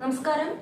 നമസ്കാരം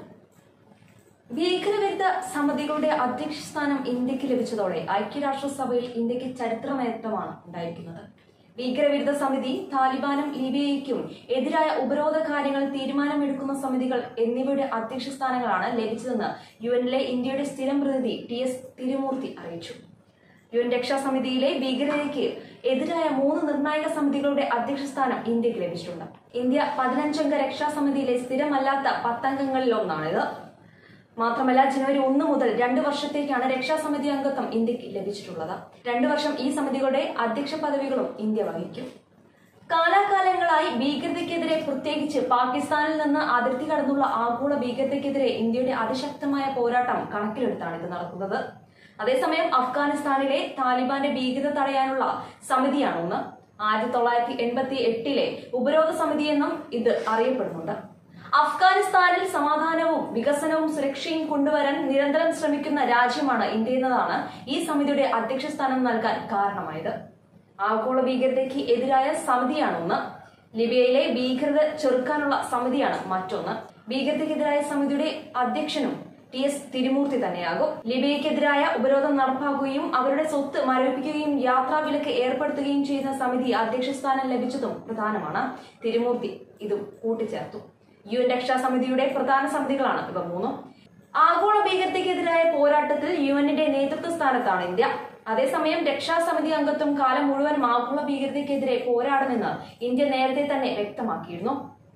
ഭീകരവിരുദ്ധ സമിതികളുടെ അധ്യക്ഷ സ്ഥാനം ഇന്ത്യക്ക് ലഭിച്ചതോടെ ഐക്യരാഷ്ട്രസഭയിൽ ഇന്ത്യക്ക് ചരിത്ര നേട്ടമാണ് ഉണ്ടായിരിക്കുന്നത് ഭീകരവിരുദ്ധ സമിതി താലിബാനും ലിബിയയ്ക്കും എതിരായ ഉപരോധ കാര്യങ്ങൾ തീരുമാനമെടുക്കുന്ന സമിതികൾ എന്നിവയുടെ അധ്യക്ഷ സ്ഥാനങ്ങളാണ് ലഭിച്ചതെന്ന് യു എന്നിലെ ഇന്ത്യയുടെ സ്ഥിരം പ്രതിനിധി ടി എസ് തിരുമൂർത്തി അറിയിച്ചു യു എൻ രക്ഷാസമിതിയിലെ ഭീകരതയ്ക്ക് എതിരായ മൂന്ന് നിർണായക സമിതികളുടെ അധ്യക്ഷ സ്ഥാനം ഇന്ത്യക്ക് ലഭിച്ചിട്ടുണ്ട് ഇന്ത്യ പതിനഞ്ചംഗ രക്ഷാസമിതിയിലെ സ്ഥിരമല്ലാത്ത പത്തംഗങ്ങളിൽ ഒന്നാണിത് മാത്രമല്ല ജനുവരി ഒന്ന് മുതൽ രണ്ട് വർഷത്തേക്കാണ് രക്ഷാസമിതി അംഗത്വം ഇന്ത്യക്ക് ലഭിച്ചിട്ടുള്ളത് രണ്ടു വർഷം ഈ സമിതികളുടെ അധ്യക്ഷ പദവികളും ഇന്ത്യ വഹിക്കും കാലാകാലങ്ങളായി ഭീകരതയ്ക്കെതിരെ പ്രത്യേകിച്ച് പാകിസ്ഥാനിൽ നിന്ന് അതിർത്തി കടന്നുള്ള ആഗോള ഭീകരതയ്ക്കെതിരെ ഇന്ത്യയുടെ അതിശക്തമായ പോരാട്ടം കണക്കിലെടുത്താണ് ഇത് നടക്കുന്നത് അതേസമയം അഫ്ഗാനിസ്ഥാനിലെ താലിബാന്റെ ഭീകരത തടയാനുള്ള സമിതിയാണ് ഒന്ന് ആയിരത്തി തൊള്ളായിരത്തി എൺപത്തി എട്ടിലെ ഉപരോധ സമിതി എന്നും ഇത് അറിയപ്പെടുന്നുണ്ട് അഫ്ഗാനിസ്ഥാനിൽ സമാധാനവും വികസനവും സുരക്ഷയും കൊണ്ടുവരാൻ നിരന്തരം ശ്രമിക്കുന്ന രാജ്യമാണ് ഇന്ത്യ എന്നതാണ് ഈ സമിതിയുടെ അധ്യക്ഷ സ്ഥാനം നൽകാൻ കാരണമായത് ആഗോള ഭീകരതയ്ക്ക് എതിരായ സമിതിയാണ് ഒന്ന് ലിബിയയിലെ ഭീകരത ചെറുക്കാനുള്ള സമിതിയാണ് മറ്റൊന്ന് ഭീകരതയ്ക്കെതിരായ സമിതിയുടെ അധ്യക്ഷനും ടി എസ് തിരുമൂർത്തി തന്നെയാകും ലിബിയയ്ക്കെതിരായ ഉപരോധം നടപ്പാക്കുകയും അവരുടെ സ്വത്ത് മരവിപ്പിക്കുകയും യാത്രാവിലക്ക് ഏർപ്പെടുത്തുകയും ചെയ്യുന്ന സമിതി അധ്യക്ഷ സ്ഥാനം ലഭിച്ചതും പ്രധാനമാണ് തിരുമൂർത്തി ഇതും കൂട്ടിച്ചേർത്തു യു എൻ രക്ഷാസമിതിയുടെ പ്രധാന സമിതികളാണ് ഇവ മൂന്നും ആഗോള ഭീകരതയ്ക്കെതിരായ പോരാട്ടത്തിൽ യു എന്നിന്റെ നേതൃത്വ സ്ഥാനത്താണ് ഇന്ത്യ അതേസമയം രക്ഷാസമിതി അംഗത്വം കാലം മുഴുവൻ ആഗോള ഭീകരതയ്ക്കെതിരെ പോരാടുമെന്ന് ഇന്ത്യ നേരത്തെ തന്നെ വ്യക്തമാക്കിയിരുന്നു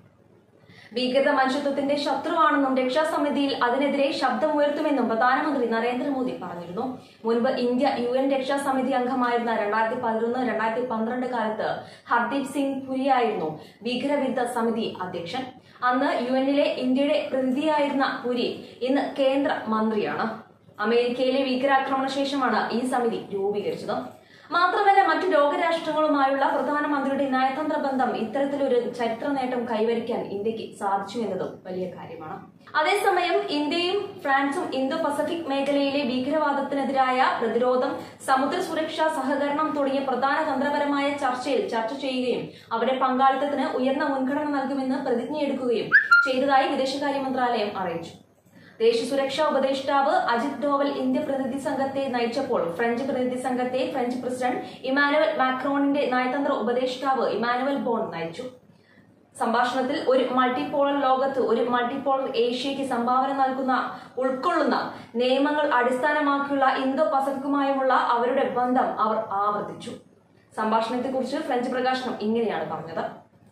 ഭീകരത മനുഷ്യത്വത്തിന്റെ ശത്രുവാണെന്നും രക്ഷാസമിതിയിൽ അതിനെതിരെ ശബ്ദമുയർത്തുമെന്നും പ്രധാനമന്ത്രി നരേന്ദ്രമോദി പറഞ്ഞിരുന്നു മുൻപ് ഇന്ത്യ യു എൻ രക്ഷാസമിതി അംഗമായിരുന്ന രണ്ടായിരത്തി പതിനൊന്ന് രണ്ടായിരത്തി പന്ത്രണ്ട് കാലത്ത് ഹർദീപ് സിംഗ് പുരിയായിരുന്നു ഭീകരവിരുദ്ധ സമിതി അധ്യക്ഷൻ അന്ന് യു എന്നിലെ ഇന്ത്യയുടെ പ്രതിനിധിയായിരുന്ന പുരി ഇന്ന് കേന്ദ്ര മന്ത്രിയാണ് അമേരിക്കയിലെ ഭീകരാക്രമണ ശേഷമാണ് ഈ സമിതി രൂപീകരിച്ചത് മാത്രമല്ല മറ്റു ലോകരാഷ്ട്രങ്ങളുമായുള്ള പ്രധാനമന്ത്രിയുടെ നയതന്ത്ര ബന്ധം ഇത്തരത്തിലൊരു ചരിത്ര നേട്ടം കൈവരിക്കാൻ ഇന്ത്യക്ക് സാധിച്ചു എന്നതും വലിയ കാര്യമാണ് അതേസമയം ഇന്ത്യയും ഫ്രാൻസും ഇന്തോ പസഫിക് മേഖലയിലെ ഭീകരവാദത്തിനെതിരായ പ്രതിരോധം സമുദ്ര സുരക്ഷ സഹകരണം തുടങ്ങിയ പ്രധാന തന്ത്രപരമായ ചർച്ചയിൽ ചർച്ച ചെയ്യുകയും അവരുടെ പങ്കാളിത്തത്തിന് ഉയർന്ന മുൻഗണന നൽകുമെന്ന് പ്രതിജ്ഞയെടുക്കുകയും ചെയ്തതായി വിദേശകാര്യ മന്ത്രാലയം അറിയിച്ചു ദേശീയ സുരക്ഷാ ഉപദേഷ്ടാവ് അജിത് ഡോവൽ ഇന്ത്യ പ്രതിനിധി സംഘത്തെ നയിച്ചപ്പോൾ ഫ്രഞ്ച് പ്രതിനിധി സംഘത്തെ ഫ്രഞ്ച് പ്രസിഡന്റ് ഇമാനുവൽ മാക്രോണിന്റെ നയതന്ത്ര ഉപദേഷ്ടാവ് ഇമാനുവൽ ബോൺ നയിച്ചു സംഭാഷണത്തിൽ ഒരു മൾട്ടിപോളർ ലോകത്ത് ഒരു മൾട്ടിപോളർ ഏഷ്യയ്ക്ക് സംഭാവന നൽകുന്ന ഉൾക്കൊള്ളുന്ന നിയമങ്ങൾ അടിസ്ഥാനമാക്കിയുള്ള ഇന്തോ പസഫിക്കുമായുമുള്ള അവരുടെ ബന്ധം അവർ ആവർത്തിച്ചു സംഭാഷണത്തെക്കുറിച്ച് ഫ്രഞ്ച് പ്രകാശനം ഇങ്ങനെയാണ് പറഞ്ഞത്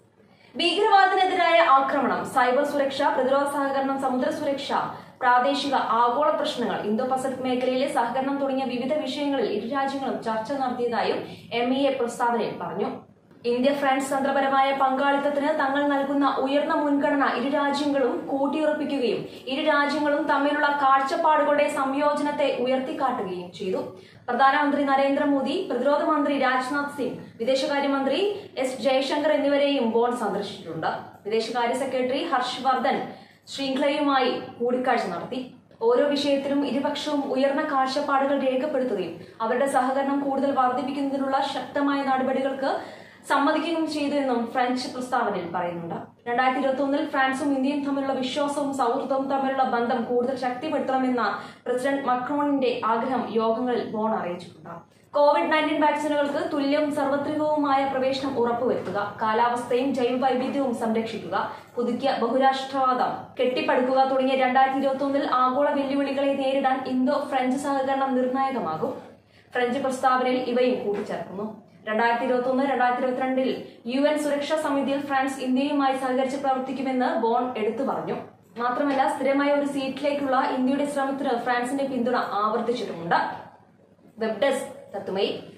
ഭീകരവാദത്തിനെതിരായ ആക്രമണം സൈബർ സുരക്ഷ പ്രതിരോധ സഹകരണം സമുദ്ര സുരക്ഷ പ്രാദേശിക ആഗോള പ്രശ്നങ്ങൾ ഇന്തോ പസഫിക് മേഖലയിലെ സഹകരണം തുടങ്ങിയ വിവിധ വിഷയങ്ങളിൽ ഇരു രാജ്യങ്ങളും ചർച്ച നടത്തിയതായും എം ഇ എ പ്രസ്താവനയിൽ പറഞ്ഞു ഇന്ത്യ ഫ്രാൻസ് തന്ത്രപരമായ പങ്കാളിത്തത്തിന് തങ്ങൾ നൽകുന്ന ഉയർന്ന മുൻഗണന ഇരു രാജ്യങ്ങളും കൂട്ടിയുറപ്പിക്കുകയും ഇരു രാജ്യങ്ങളും തമ്മിലുള്ള കാഴ്ചപ്പാടുകളുടെ സംയോജനത്തെ ഉയർത്തിക്കാട്ടുകയും ചെയ്തു പ്രധാനമന്ത്രി നരേന്ദ്രമോദി പ്രതിരോധ മന്ത്രി രാജ്നാഥ് സിംഗ് വിദേശകാര്യമന്ത്രി എസ് ജയശങ്കർ എന്നിവരെയും ബോൺ സന്ദർശിച്ചിട്ടുണ്ട് വിദേശകാര്യ സെക്രട്ടറി ഹർഷ് വർദ്ധൻ ശൃംഖലയുമായി കൂടിക്കാഴ്ച നടത്തി ഓരോ വിഷയത്തിലും ഇരുപക്ഷവും ഉയർന്ന കാഴ്ചപ്പാടുകൾ രേഖപ്പെടുത്തുകയും അവരുടെ സഹകരണം കൂടുതൽ വർദ്ധിപ്പിക്കുന്നതിനുള്ള ശക്തമായ നടപടികൾക്ക് സമ്മതിക്കുകയും ചെയ്തു എന്നും ഫ്രഞ്ച് പ്രസ്താവനയിൽ പറയുന്നുണ്ട് രണ്ടായിരത്തി ഇരുപത്തി ഒന്നിൽ ഫ്രാൻസും ഇന്ത്യയും തമ്മിലുള്ള വിശ്വാസവും സൗഹൃദവും തമ്മിലുള്ള ബന്ധം കൂടുതൽ ശക്തിപ്പെടുത്തണമെന്ന പ്രസിഡന്റ് മക്രോണിന്റെ ആഗ്രഹം യോഗങ്ങളിൽ ബോൺ അറിയിച്ചിട്ടുണ്ട് കോവിഡ് നയൻറ്റീൻ വാക്സിനുകൾക്ക് തുല്യവും സർവത്രികവുമായ പ്രവേശനം ഉറപ്പുവരുത്തുക കാലാവസ്ഥയും ജൈവ വൈവിധ്യവും സംരക്ഷിക്കുക പുതുക്കിയ ബഹുരാഷ്ട്രവാദം കെട്ടിപ്പടുക്കുക തുടങ്ങിയ രണ്ടായിരത്തി ഇരുപത്തി ഒന്നിൽ ആഗോള വെല്ലുവിളികളെ നേരിടാൻ ഇന്തോ ഫ്രഞ്ച് സഹകരണം നിർണായകമാകും ഫ്രഞ്ച് പ്രസ്താവനയിൽ ഇവയും കൂട്ടിച്ചേർക്കുന്നു രണ്ടായിരത്തി ഇരുപത്തി ഒന്ന് രണ്ടായിരത്തി ഇരുപത്തിരണ്ടിൽ യു എൻ സുരക്ഷാ സമിതിയിൽ ഫ്രാൻസ് ഇന്ത്യയുമായി സഹകരിച്ച് പ്രവർത്തിക്കുമെന്ന് ബോൺ എടുത്തു പറഞ്ഞു മാത്രമല്ല സ്ഥിരമായ ഒരു സീറ്റിലേക്കുള്ള ഇന്ത്യയുടെ ശ്രമത്തിന് ഫ്രാൻസിന്റെ പിന്തുണ ആവർത്തിച്ചിട്ടുമുണ്ട് വെബ് ഡെസ്ക് തത്തുമൈ